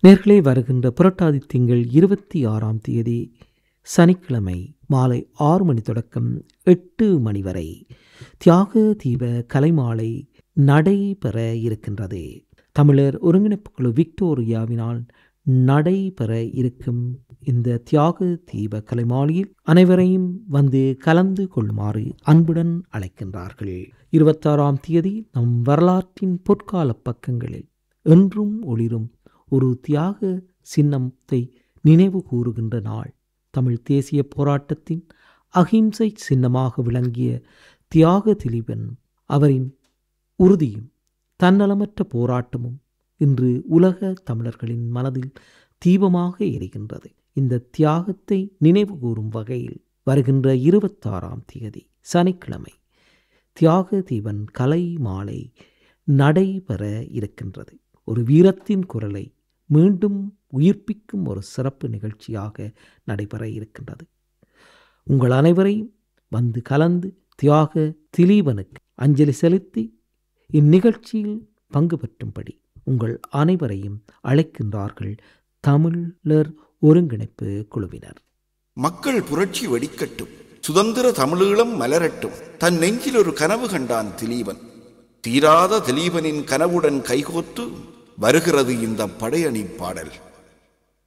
நேர்களே வருகின்ற புரட்டாதி திங்கள் இருபத்தி ஆறாம் தேதி சனிக்கிழமை மாலை ஆறு மணி தொடக்கம் எட்டு மணி வரை தியாக தீப கலைமாலை நடைபெற இருக்கின்றது தமிழர் ஒருங்கிணைப்பு குழு விக்டோரியாவினால் நடைபெற இருக்கும் இந்த தியாக தீப கலைமாலையில் அனைவரையும் வந்து கலந்து கொள்ளுமாறு அன்புடன் அழைக்கின்றார்கள் இருபத்தாறாம் தேதி நம் வரலாற்றின் பொற்கால பக்கங்களில் என்றும் ஒளிரும் ஒரு தியாக சின்னத்தை நினைவு கூறுகின்ற நாள் தமிழ் தேசிய போராட்டத்தின் அகிம்சை சின்னமாக விளங்கிய தியாக திலீபன் அவரின் உறுதியும் தன்னலமற்ற போராட்டமும் இன்று உலக தமிழர்களின் மனதில் தீபமாக எரிகின்றது இந்த தியாகத்தை நினைவு கூறும் வகையில் வருகின்ற இருபத்தாறாம் தேதி சனிக்கிழமை தியாக தீபன் கலை மாலை நடைபெற இருக்கின்றது ஒரு வீரத்தின் குரலை மீண்டும் உயிர்ப்பிக்கும் ஒரு சிறப்பு நிகழ்ச்சியாக நடைபெற இருக்கின்றது உங்கள் அனைவரையும் வந்து கலந்து தியாக திலீபனுக்கு அஞ்சலி செலுத்தி இந்நிகழ்ச்சியில் பங்கு பெற்றும்படி உங்கள் அனைவரையும் அழைக்கின்றார்கள் தமிழர் ஒருங்கிணைப்பு குழுவினர் மக்கள் புரட்சி வெடிக்கட்டும் சுதந்திர தமிழீழம் மலரட்டும் தன் நெஞ்சில் ஒரு கனவு கண்டான் திலீபன் தீராத திலீபனின் கனவுடன் கைகோத்து வருகிறது இந்த படையணி பாடல்